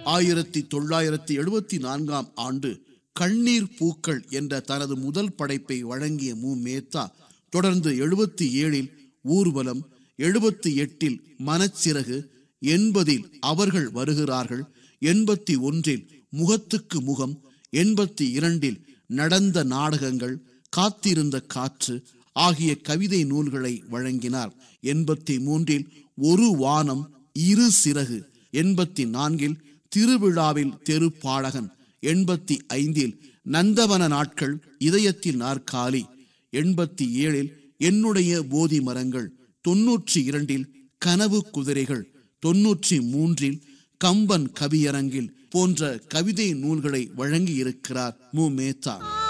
ஆயிரத்தி தொள்ளாயிரத்தி எழுபத்தி நான்காம் ஆண்டு கண்ணீர் பூக்கள் என்ற தனது முதல் படைப்பை வழங்கிய மு மேத்தா தொடர்ந்து எழுபத்தி ஏழில் ஊர்வலம் எழுபத்தி எட்டில் மனச்சிறகு எண்பதில் அவர்கள் வருகிறார்கள் எண்பத்தி ஒன்றில் முகத்துக்கு முகம் எண்பத்தி இரண்டில் நடந்த நாடகங்கள் காத்திருந்த காற்று ஆகிய கவிதை நூல்களை வழங்கினார் எண்பத்தி மூன்றில் ஒரு வானம் இரு சிறகு எண்பத்தி நான்கில் திருவிழாவில் தெரு பாடகன் எண்பத்தி ஐந்தில் நந்தவன நாட்கள் இதயத்தில் நாற்காலி எண்பத்தி ஏழில் என்னுடைய போதி மரங்கள் தொன்னூற்றி இரண்டில் கனவு குதிரைகள் தொன்னூற்றி மூன்றில் கம்பன் கவியரங்கில் போன்ற கவிதை நூல்களை வழங்கி இருக்கிறார் மு மேத்தா